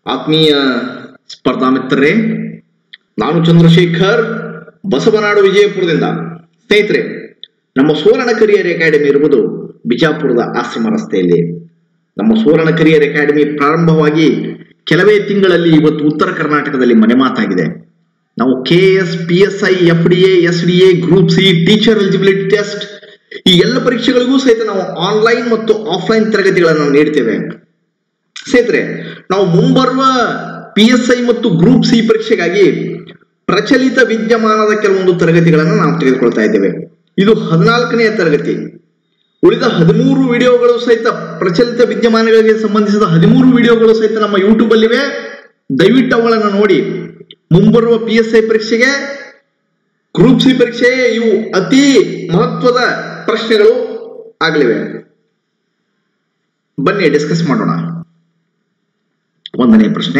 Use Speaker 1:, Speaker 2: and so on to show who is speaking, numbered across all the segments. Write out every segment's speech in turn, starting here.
Speaker 1: ಆತ್ಮೀಯ ಸ್ಪರ್ಧಾ ಮಿತ್ರರೇ ನಾನು ಚಂದ್ರಶೇಖರ್ ಬಸವನಾಡು ವಿಜಯಪುರದಿಂದ ಸ್ನೇಹಿತರೆ ನಮ್ಮ ಸುವರ್ಣ ಕರಿಯರ್ ಅಕಾಡೆಮಿ ಇರುವುದು ಬಿಜಾಪುರದ ಆಶ್ರಮ ರಸ್ತೆಯಲ್ಲಿ ನಮ್ಮ ಸುವರ್ಣ ಕರಿಯರ್ ಅಕಾಡೆಮಿ ಪ್ರಾರಂಭವಾಗಿ ಕೆಲವೇ ತಿಂಗಳಲ್ಲಿ ಇವತ್ತು ಉತ್ತರ ಕರ್ನಾಟಕದಲ್ಲಿ ಮನೆ ಮಾತಾಗಿದೆ ನಾವು K S P S I F D A S D A group C teacher eligibility test ಈ ಎಲ್ಲ ಪರೀಕ್ಷೆಗಳಿಗೂ ಸಹಿತ ನಾವು ಆನ್ಲೈನ್ ಮತ್ತು ಆಫ್ಲೈನ್ ತರಗತಿಗಳನ್ನು ನೀಡ್ತೇವೆ ಸ್ನೇಹಿತರೆ ನಾವು ಮುಂಬರುವ ಪಿ ಎಸ್ ಐ ಮತ್ತು ಗ್ರೂಪ್ ಸಿ ಪರೀಕ್ಷೆಗಾಗಿ ಪ್ರಚಲಿತ ವಿದ್ಯಮಾನದ ಕೆಲವೊಂದು ತರಗತಿಗಳನ್ನು ನಾವು ತೆಗೆದುಕೊಳ್ತಾ ಇದ್ದೇವೆ ಇದು ಹದಿನಾಲ್ಕನೆಯ ತರಗತಿ ಉಳಿದ ಹದಿಮೂರು ವಿಡಿಯೋಗಳು ಸಹಿತ ಪ್ರಚಲಿತ ವಿದ್ಯಮಾನಗಳಿಗೆ ಸಂಬಂಧಿಸಿದ ಹದಿಮೂರು ವಿಡಿಯೋಗಳು ಸಹಿತ ನಮ್ಮ ಯೂಟ್ಯೂಬ್ ಅಲ್ಲಿವೆ ದಯವಿಟ್ಟು ಅವುಗಳನ್ನು ನೋಡಿ ಮುಂಬರುವ ಪಿ ಎಸ್ ಐ ಪರೀಕ್ಷೆಗೆ ಗ್ರೂಪ್ ಸಿ ಪರೀಕ್ಷೆ ಇವು ಅತಿ ಮಹತ್ವದ ಪ್ರಶ್ನೆಗಳು ಆಗಲಿವೆ ಬನ್ನಿ ಡಿಸ್ಕಸ್ ಮಾಡೋಣ ಒಂದನೇ ಪ್ರಶ್ನೆ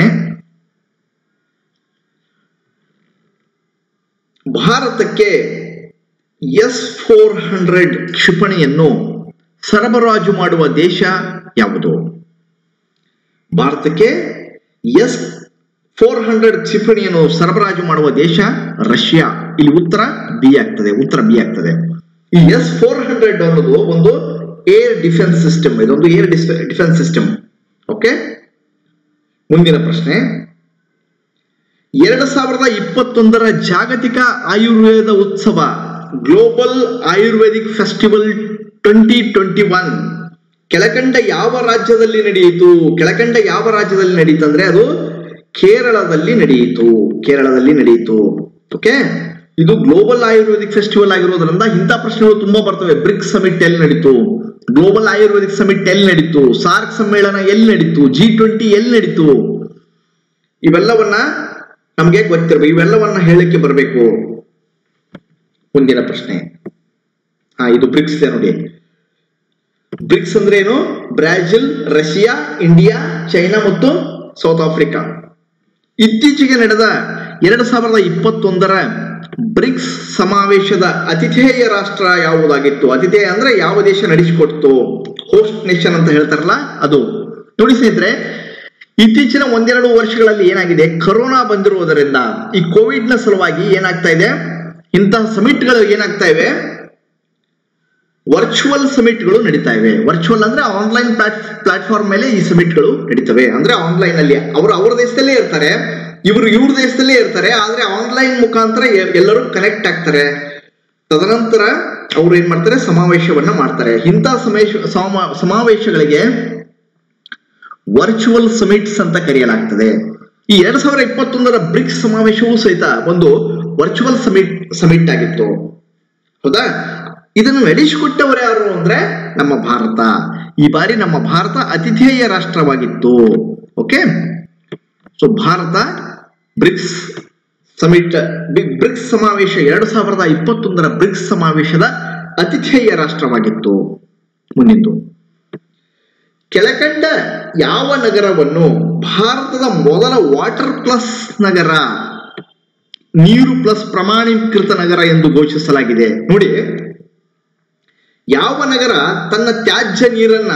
Speaker 1: ಭಾರತಕ್ಕೆ ಎಸ್ ಫೋರ್ ಹಂಡ್ರೆಡ್ ಕ್ಷಿಪಣಿಯನ್ನು ಸರಬರಾಜು ಮಾಡುವ ದೇಶ ಯಾವುದು ಭಾರತಕ್ಕೆ ಎಸ್ ಫೋರ್ ಹಂಡ್ರೆಡ್ ಕ್ಷಿಪಣಿಯನ್ನು ಸರಬರಾಜು ಮಾಡುವ ದೇಶ ರಷ್ಯಾ ಇಲ್ಲಿ ಉತ್ತರ ಬಿ ಆಗ್ತದೆ ಉತ್ತರ ಬಿ ಆಗ್ತದೆ ಈ ಎಸ್ ಫೋರ್ ಹಂಡ್ರೆಡ್ ಅನ್ನೋದು ಒಂದು ಏರ್ ಡಿಫೆನ್ಸ್ ಸಿಸ್ಟಮ್ ಇದೊಂದು ಏರ್ ಡಿಫೆನ್ಸ್ ಸಿಸ್ಟಮ್ ಓಕೆ ಮುಂದಿನ ಪ್ರಶ್ನೆ ಎರಡು ಸಾವಿರದ ಇಪ್ಪತ್ತೊಂದರ ಜಾಗತಿಕ ಆಯುರ್ವೇದ ಉತ್ಸವ global Ayurvedic festival twenty twenty one ಕೆಳಕಂಡ ಯಾವ ರಾಜ್ಯದಲ್ಲಿ ನಡೆಯಿತು ಕೆಳಕಂಡ ಯಾವ ರಾಜ್ಯದಲ್ಲಿ ನಡೆಯಿತು ಅಂದ್ರೆ ಅದು ಕೇರಳದಲ್ಲಿ ನಡೆಯಿತು ಕೇರಳದಲ್ಲಿ ನಡೆಯಿತು ಓಕೆ ಇದು ಗ್ಲೋಬಲ್ ಆಯುರ್ವೇದಿಕ್ ಫೆಸ್ಟಿವಲ್ ಆಗಿರೋದ್ರಿಂದ ಇಂಥ ಪ್ರಶ್ನೆಗಳು ತುಂಬಾ ಬರ್ತವೆ ಬ್ರಿಕ್ಸ್ ಸಮಿಟ್ ಎಲ್ಲಿ ನಡೀತು ಗ್ಲೋಬಲ್ ಆಯುರ್ವೇದಿಕ್ ಸಮಿಟ್ ಎಲ್ಲಿ ನಡೀತು ಸಾರ್ಕ್ ಸಮ್ಮೇಳನ ಎಲ್ಲಿ ನಡೀತು ಜಿ ಟ್ವೆಂಟಿ ಎಲ್ಲಿ ನಡೀತು ಇವೆಲ್ಲವನ್ನ ನಮಗೆ ಗೊತ್ತಿರಬೇಕು ಇವೆಲ್ಲವನ್ನ ಹೇಳಕ್ಕೆ ಬರಬೇಕು ಮುಂದಿನ ಪ್ರಶ್ನೆ ಹಾ ಇದು ಬ್ರಿಕ್ಸ್ ಇದೆ ನೋಡಿ ಬ್ರಿಕ್ಸ್ ಅಂದ್ರೆ ಏನು ಬ್ರಾಜಿಲ್ ರಷ್ಯಾ ಇಂಡಿಯಾ ಚೈನಾ ಮತ್ತು ಸೌತ್ ಆಫ್ರಿಕಾ ಇತ್ತೀಚೆಗೆ ನಡೆದ ಎರಡು ಸಾವಿರದ ಇಪ್ಪತ್ತೊಂದರ ಬ್ರಿಕ್ಸ್ ಸಮಾವೇಶದ ಅತಿಥೇಯ ರಾಷ್ಟ್ರ ಯಾವುದಾಗಿತ್ತು ಅತಿಥೇಯ ಅಂದ್ರೆ ಯಾವ ದೇಶ ನಡೆಸಿಕೊಡ್ತು ಹೋಸ್ಟ್ ನೇಷನ್ ಅಂತ ಹೇಳ್ತಾರಲ್ಲ ಅದು ನೋಡಿ ಸ್ನೇಹಿತರೆ ಇತ್ತೀಚಿನ ಒಂದೆರಡು ವರ್ಷಗಳಲ್ಲಿ ಏನಾಗಿದೆ ಕರೋನಾ ಬಂದಿರುವುದರಿಂದ ಈ ಕೋವಿಡ್ ನ ಸಲುವಾಗಿ ಏನಾಗ್ತಾ ಇದೆ ಇಂತಹ ಸಮಿಟ್ಗಳು ಏನಾಗ್ತಾ ಇವೆ ವರ್ಚುವಲ್ ಸಮಿಟ್ಗಳು ನಡೀತಾ ಇವೆ ವರ್ಚುವಲ್ ಅಂದ್ರೆ ಆನ್ಲೈನ್ ಪ್ಲಾಟ್ಫಾರ್ಮ್ ಮೇಲೆ ಈ ಸಮಿಟ್ಗಳು ನಡೀತವೆ ಅಂದ್ರೆ ಆನ್ಲೈನ್ ಅಲ್ಲಿ ಅವರು ಅವ್ರ ದೇಶದಲ್ಲೇ ಇರ್ತಾರೆ ಇವರು ಇವ್ರ ದೇಶದಲ್ಲೇ ಇರ್ತಾರೆ ಆದ್ರೆ ಆನ್ಲೈನ್ ಮುಖಾಂತರ ಎ- ಎಲ್ಲರೂ ಕನೆಕ್ಟ್ ಆಗ್ತಾರೆ ತದನಂತರ ಅವ್ರು ಏನ್ ಮಾಡ್ತಾರೆ ಸಮಾವೇಶವನ್ನ ಮಾಡ್ತಾರೆ ಇಂಥ ಸಮೇಶ ಸಮ- ಸಮಾವೇಶಗಳಿಗೆ ವರ್ಚುವಲ್ ಸಮಿಟ್ಸ್ ಅಂತ ಕರೆಯಲಾಗ್ತದೆ ಈ ಎರಡ್ ಸಾವಿರದ ಇಪ್ಪತ್ತೊಂದರ ಬ್ರಿಕ್ಸ್ ಸಮಾವೇಶವೂ ಸಹಿತ ಒಂದು ವರ್ಚುವಲ್ ಸಮಿಟ್ ಸಮಿಟ್ ಆಗಿತ್ತು ಹೌದಾ ಇದನ್ನು ನಡೆಸಿಕೊಟ್ಟವರು ಯಾರು ಅಂದ್ರೆ ನಮ್ಮ ಭಾರತ ಈ ಬಾರಿ ನಮ್ಮ ಭಾರತ ಅತಿಥೇಯ ರಾಷ್ಟ್ರವಾಗಿತ್ತು okay so Bharat BRICS summit B- BRICS ಸಮಾವೇಶ ಎರಡು ಸಾವಿರದ ಇಪ್ಪತ್ತೊಂದರ ಬ್ರಿಕ್ಸ್ ಸಮಾವೇಶದ ಅತಿಥೇಯ ರಾಷ್ಟ್ರವಾಗಿತ್ತು ಮುಂದಿದ್ದು ಕೆಳಕಂಡ ಯಾವ ನಗರವನ್ನು ಭಾರತದ ಮೊದಲ ವಾಟರ್ ಪ್ಲಸ್ ನಗರ ನೀರು ಪ್ಲಸ್ ಪ್ರಮಾಣೀಕೃತ ನಗರ ಎಂದು ಘೋಷಿಸಲಾಗಿದೆ ನೋಡಿ ಯಾವ ನಗರ ತನ್ನ ತ್ಯಾಜ್ಯ ನೀರನ್ನ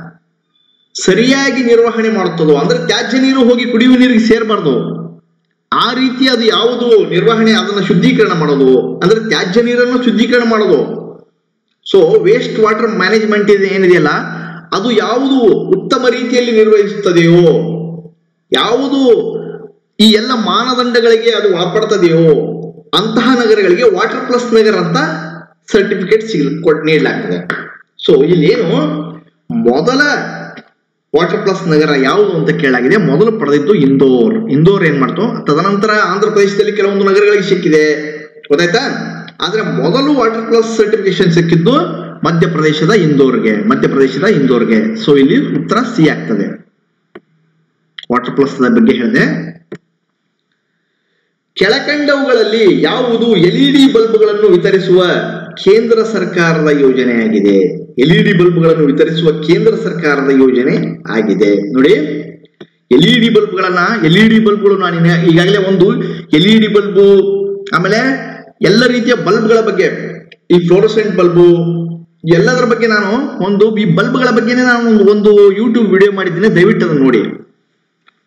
Speaker 1: ಸರಿಯಾಗಿ ನಿರ್ವಹಣೆ ಮಾಡುತ್ತದೋ ಅಂದ್ರೆ ತ್ಯಾಜ್ಯ ನೀರು ಹೋಗಿ ಕುಡಿಯುವ ನೀರಿಗೆ ಸೇರಬಾರ್ದು ಆ ರೀತಿ ಅದು ಯಾವುದು ನಿರ್ವಹಣೆ ಅದನ್ನ ಶುದ್ಧೀಕರಣ ಮಾಡೋದು ಅಂದ್ರೆ ತ್ಯಾಜ್ಯ ನೀರನ್ನು ಶುದ್ಧೀಕರಣ ಮಾಡೋದು ಸೊ ವೇಸ್ಟ್ ವಾಟರ್ ಮ್ಯಾನೇಜ್ಮೆಂಟ್ ಇದೆ ಏನಿದೆಯಲ್ಲ ಅದು ಯಾವುದು ಉತ್ತಮ ರೀತಿಯಲ್ಲಿ ನಿರ್ವಹಿಸುತ್ತದೆಯೋ ಯಾವುದು ಈ ಎಲ್ಲ ಮಾನದಂಡಗಳಿಗೆ ಅದು ಒಳಪಡ್ತದೆಯೋ ಅಂತಹ ನಗರಗಳಿಗೆ ವಾಟರ್ ಪ್ಲಸ್ ನಗರ ಅಂತ ಸರ್ಟಿಫಿಕೇಟ್ ಸಿಗ್ ಕೊಡ್ ನೀಡಲಾಗ್ತದೆ ಸೊ ಇಲ್ಲೇನು ಮೊದಲ ವಾಟರ್ ಪ್ಲಸ್ ನಗರ ಯಾವುದು ಅಂತ ಕೇಳಾಗಿದೆ ಮೊದಲು ಪಡೆದಿದ್ದು ಇಂದೋರ್ ಇಂದೋರ್ ಏನ್ ಮಾಡ್ತು ತದನಂತರ ಆಂಧ್ರ ಪ್ರದೇಶದಲ್ಲಿ ಕೆಲವೊಂದು ನಗರಗಳಿಗೆ ಸಿಕ್ಕಿದೆ ಗೊತ್ತಾಯ್ತಾ ಆದ್ರೆ ಮೊದಲು ವಾಟರ್ ಪ್ಲಸ್ ಸರ್ಟಿಫಿಕೇಶನ್ ಸಿಕ್ಕಿದ್ದು ಮಧ್ಯಪ್ರದೇಶದ ಇಂದೋರ್ಗೆ ಮಧ್ಯಪ್ರದೇಶದ ಇಂದೋರ್ಗೆ ಸೊ ಇಲ್ಲಿ ಉತ್ತರ ಸಿ ಆಗ್ತದೆ ವಾಟರ್ ಪ್ಲಸ್ ಬಗ್ಗೆ ಹೇಳಿದೆ ಕೆಳಕಂಡವುಗಳಲ್ಲಿ ಯಾವುದು ಎಲ್ಇಡಿ ಬಲ್ಬ್ಗಳನ್ನು ವಿತರಿಸುವ ಕೇಂದ್ರ ಸರ್ಕಾರದ ಯೋಜನೆಯಾಗಿದೆ ಎಲ್ಇಡಿ ಬಲ್ಬ್ಗಳನ್ನು ವಿತರಿಸುವ ಕೇಂದ್ರ ಸರ್ಕಾರದ ಯೋಜನೆ ಆಗಿದೆ ನೋಡಿ ಎಲ್ಇಡಿ ಬಲ್ಬ್ಗಳನ್ನ ಎಲ್ಇಡಿ ಬಲ್ಬ್ಗಳು ನಾನು ಇನ್ನ- ಈಗಾಗಲೇ ಒಂದು ಎಲ್ಇಡಿ ಬಲ್ಬು ಆಮೇಲೆ ಎಲ್ಲ ರೀತಿಯ ಬಲ್ಬ್ಗಳ ಬಗ್ಗೆ ಈ ಫ್ಲೋರೋಸೆಂಟ್ ಬಲ್ಬು ಎಲ್ಲದರ ಬಗ್ಗೆ ನಾನು ಒಂದು ಈ ಬಲ್ಬ್ಗಳ ಬಗ್ಗೆನೇ ನಾನು ಒಂದು- ಒಂದು ಯೂಟ್ಯೂಬ್ ವಿಡಿಯೋ ಮಾಡಿದ್ದೀನಿ ದಯವಿಟ್ಟು ಅದನ್ನು ನೋಡಿ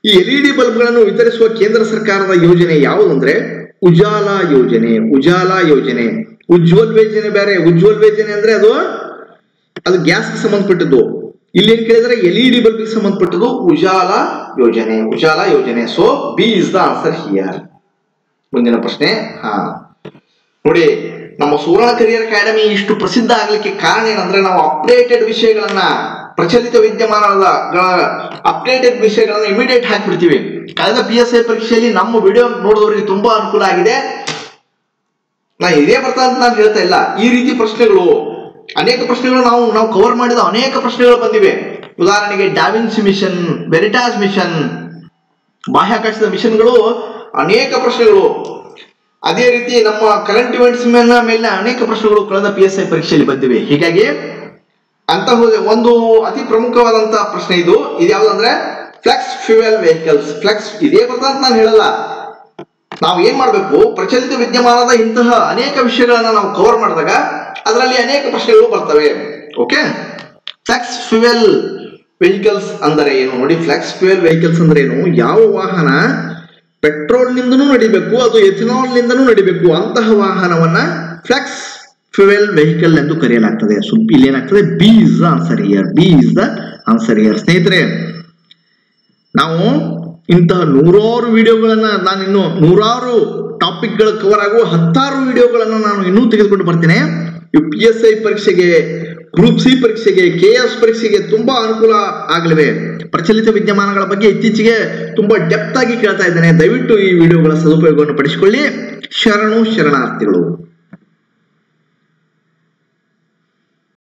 Speaker 1: ಈ ಎಲ್ ಇ ಡಿ ಬಲ್ಬ್ಗಳನ್ನು ವಿತರಿಸುವ ಕೇಂದ್ರ ಸರ್ಕಾರದ ಯೋಜನೆ ಯಾವುದಂದ್ರೆ ಉಜಾಲ ಯೋಜನೆ ಉಜಾಲ ಯೋಜನೆ ಉಜ್ವಲ್ ಯೋಜನೆ ಬೇರೆ ಉಜ್ವಲ್ ಯೋಜನೆ ಅಂದ್ರೆ ಅದು ಅದು ಗ್ಯಾಸ್ಗೆ ಸಂಬಂಧಪಟ್ಟದ್ದು ಇಲ್ಲಿ ಏನ್ ಕೇಳಿದ್ರೆ ಎಲ್ ಇ ಡಿ ಬಲ್ಬ್ಗೆ ಸಂಬಂಧಪಟ್ಟದ್ದು ಉಜಾಲ ಯೋಜನೆ ಉಜಾಲ ಯೋಜನೆ so B is the answer here ಮುಂದಿನ ಪ್ರಶ್ನೆ ಹಾ ನೋಡಿ ನಮ್ಮ ಸುವರ್ಣ ಕರಿಯರ್ ಅಕಾಡೆಮಿ ಇಷ್ಟು ಪ್ರಸಿದ್ಧ ಆಗ್ಲಿಕ್ಕೆ ಕಾರಣ ಏನಂದ್ರೆ ನಾವು ಅಪ್ಡೇಟೆಡ್ ವಿಷಯಗಳನ್ನ ಪ್ರಚಲಿತ ವಿದ್ಯಮಾನದ ಅಪ್ಡೇಟೆಡ್ ವಿಷಯಗಳನ್ನ ಇಮಿಡಿಯೇಟ್ ಹಾಕ್ಬಿಡ್ತೀವಿ ಕಳೆದ ಪಿ ಎಸ್ ಐ ಪರೀಕ್ಷೆಯಲ್ಲಿ ನಮ್ಮ ವಿಡಿಯೋ ನೋಡಿದವರಿಗೆ ತುಂಬಾ ಅನುಕೂಲ ಆಗಿದೆ ನಾ ಇದೇ ಬರ್ತಾ ಅಂತ ನಾನು ಹೇಳ್ತಾ ಇಲ್ಲ ಈ ರೀತಿ ಪ್ರಶ್ನೆಗಳು ಅನೇಕ ಪ್ರಶ್ನೆಗಳು ನಾವು ನಾವು ಕವರ್ ಮಾಡಿದ ಅನೇಕ ಪ್ರಶ್ನೆಗಳು ಬಂದಿವೆ ಉದಾಹರಣೆಗೆ ಡಾವಿನ್ಸಿ ಮಿಷನ್ ಬೆರಿಟಾಸ್ ಮಿಷನ್ ಬಾಹ್ಯಾಕಾಶದ ಮಿಷನ್ಗಳು ಅನೇಕ ಪ್ರಶ್ನೆಗಳು ಅದೇ ರೀತಿ ನಮ್ಮ ಕರೆಂಟ್ ಇವೆಂಟ್ಸ್ ಮೇಲೆ ಮೇಲೆ ಅನೇಕ ಪ್ರಶ್ನೆಗಳು ಕಳೆದ ಪಿ ಎಸ್ ಐ ಪರೀಕ್ಷೆಯಲ್ಲಿ ಬಂದಿವೆ ಹೀಗಾಗಿ ಅಂತ ಒಂದು ಅತಿ ಪ್ರಮುಖವಾದಂತಹ ಪ್ರಶ್ನೆ ಇದು ಇದು ಯಾವ್ದಂದ್ರೆ ಫ್ಲೆಕ್ಸ್ ಫ್ಯೂಯಲ್ ವೆಹಿಕಲ್ಸ್ ಫ್ಲೆಕ್ಸ್ ಇದೇ ಬರ್ತಾ ಅಂತ ನಾನು ಹೇಳಲ್ಲ ನಾವು ಏನ್ ಮಾಡಬೇಕು ಪ್ರಚಲಿತ ವಿದ್ಯಮಾನದ ಇಂತಹ ಅನೇಕ ವಿಷಯಗಳನ್ನ ನಾವು ಕವರ್ ಮಾಡಿದಾಗ ಅದರಲ್ಲಿ ಅನೇಕ ಪ್ರಶ್ನೆಗಳು ಬರ್ತವೆ ಓಕೆ ಫ್ಲೆಕ್ಸ್ ಫ್ಯೂಯಲ್ ವೆಹಿಕಲ್ಸ್ ಅಂದರೆ ಏನು ನೋಡಿ ಫ್ಲೆಕ್ಸ್ ಫ್ಯೂಯಲ್ ವೆಹಿಕಲ್ಸ್ ಅಂದ್ರೆ ಏನು ಯಾವ ವಾಹನ ಪೆಟ್ರೋಲ್ ನಿಂದನೂ ನಡಿಬೇಕು ಅದು ಎಥಿನಾಲ್ ನಿಂದನೂ ನಡಿಬೇಕು ಅಂತಹ ವಾಹನವನ್ನ ಫ್ಲೆಕ್ಸ್ ಫ್ಯೂಯಲ್ ವೆಹಿಕಲ್ ಎಂದು ಕರೆಯಲಾಗ್ತದೆ ಸೊ ಇಲ್ಲಿ ಏನಾಗ್ತದೆ B is the answer here B is the answer here ಸ್ನೇಹಿತರೆ ನಾವು ಇಂತಹ ನೂರಾರು ವಿಡಿಯೋಗಳನ್ನ ನಾನು ಇನ್ನು ನೂರಾರು ಟಾಪಿಕ್ಗಳ ಕವರ್ ಆಗುವ ಹತ್ತಾರು ವಿಡಿಯೋಗಳನ್ನ ನಾನು ಇನ್ನೂ ತೆಗೆದುಕೊಂಡು ಬರ್ತೇನೆ ಯು ಪಿ ಎಸ್ ಐ ಪರೀಕ್ಷೆಗೆ ಗ್ರೂಪ್ ಸಿ ಪರೀಕ್ಷೆಗೆ ಕೆ ಎಸ್ ಪರೀಕ್ಷೆಗೆ ತುಂಬಾ ಅನುಕೂಲ ಆಗಲಿವೆ ಪ್ರಚಲಿತ ವಿದ್ಯಮಾನಗಳ ಬಗ್ಗೆ ಇತ್ತೀಚೆಗೆ ತುಂಬಾ ಡೆಪ್ತ್ ಆಗಿ ಕೇಳ್ತಾ ಇದ್ದೇನೆ ದಯವಿಟ್ಟು ಈ ವಿಡಿಯೋಗಳ ಸದುಪಯೋಗವನ್ನು ಪಡಿಸಿಕೊಳ್ಳಿ ಶರಣು ಶರಣಾರ್ಥಿಗಳು